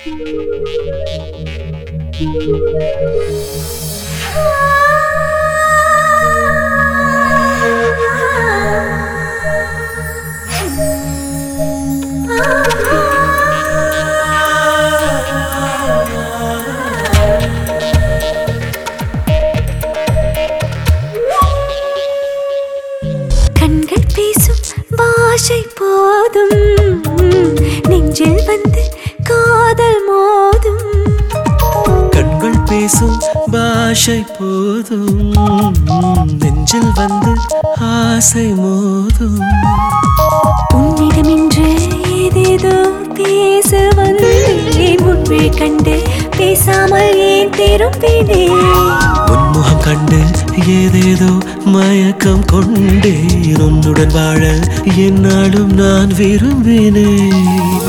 கண்கள் பேசும் பாஷை போதும் நெஞ்சில் வந்து காதல் மோதும் கண்கள் பேசும் பாஷை போதும் நெஞ்சில் வந்து ஆசை மோதும் உன்னிடம் இன்று ஏதேதோ பேச வந்தேன் முன்பே கண்டு பேசாமல் ஏன் திரும்பினேன் உன்முகம் கண்டு ஏதேதோ மயக்கம் கொண்டேன் உன்னுடன் வாழ என்னாலும் நான் விரும்பினேன்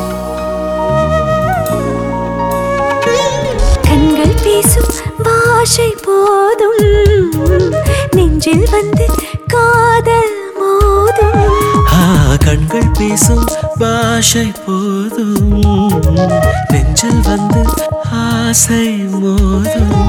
கண்கள் பேசும் பாஷை போதும் நெஞ்சில் வந்து காதல் மோதும் ஆ கண்கள் பேசும் பாஷை போதும் நெஞ்சில் வந்து ஆசை மோதும்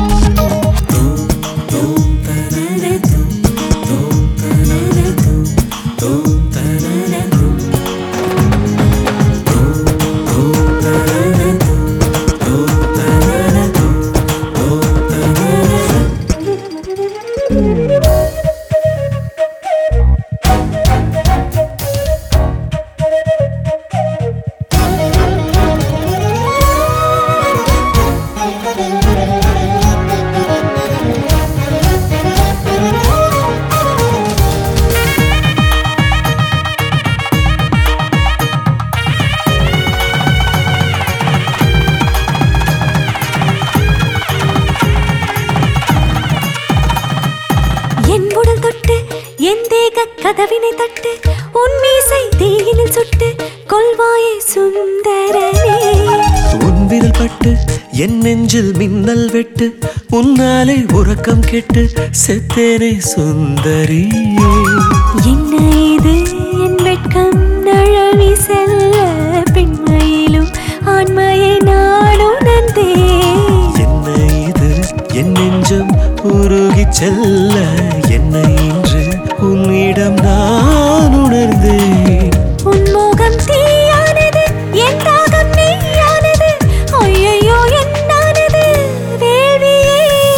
என் உடல் தொட்டு என் தேக கதவினை தட்டு உன் மீசை தீயினில் சுட்டு கொள்வாயே சுந்தரனே உன் விரல் பட்டு என் நெஞ்சில் மின்னல் வெட்டு உன்னாலே உறக்கம் கெட்டு செத்தேனே சுந்தரியே என்ன இது என் வெட்கம் நழவி செல்ல பெண்மையிலும் ஆண்மையை நாடும் நந்தே என்ன இது என் நெஞ்சம் உருகி செல்ல என்னை இன்று உன்னிடம் நான் உணர்ந்தேன் உன் மோகம் தீயானது என் தாகம் நீயானது ஐயையோ என்னானது வேள்வியே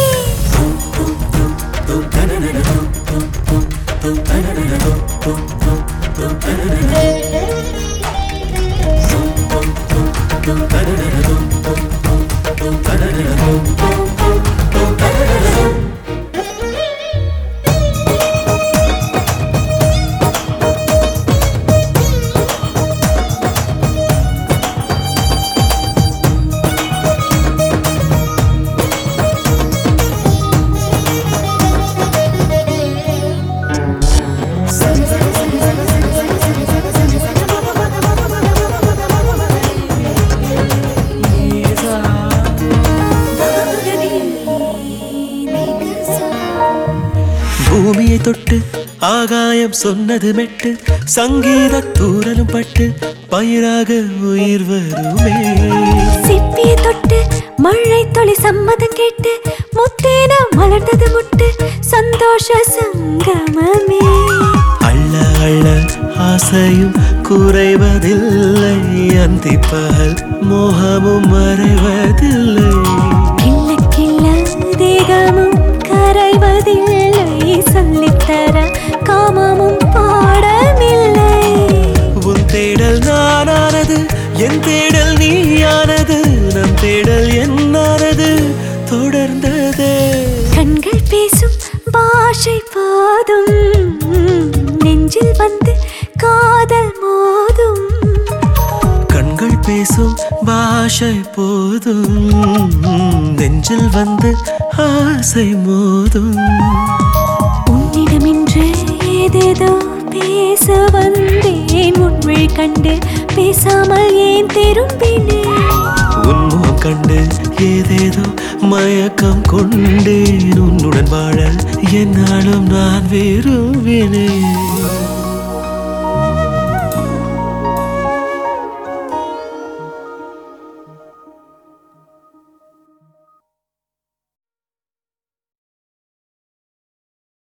பூமியை தொட்டு ஆகாயம் சொன்னது மெட்டு சங்கீத தூரலும் பட்டு பயிராக உயிர் வருமே சிப்பியை தொட்டு மழை தொளி சம்மதம் கேட்டு முத்தேன மலர்ந்தது முட்டு சந்தோஷ சங்கமமே அள்ள அள்ள ஆசையும் குறைவதில்லை அந்தி பகல் மோகமும் மறைவதில்லை கிள்ள கிள்ள தேகமும் கரைவதில்லை சொல்லித்தர காமமும் பாடமில்லை உன் தேடல் நானானது என் தேடல் நீயானது நம் தேடல் என்னானது தொடர்ந்ததே கண்கள் பேசும் பாஷை போதும் நெஞ்சில் வந்து காதல் மோதும் கண்கள் பேசும் பாஷை போதும் நெஞ்சில் வந்து ஆசை மோதும் உன்னிடம் இன்று ஏதேதோ பேச வந்தேன் முன்வழி கண்டு பேசாமல் ஏன் திரும்பினேன் உன்முகம் கண்டு ஏதேதோ மயக்கம் கொண்டேன் உன்னுடன் வாழ என்னாலும் நான் விரும்பினேன்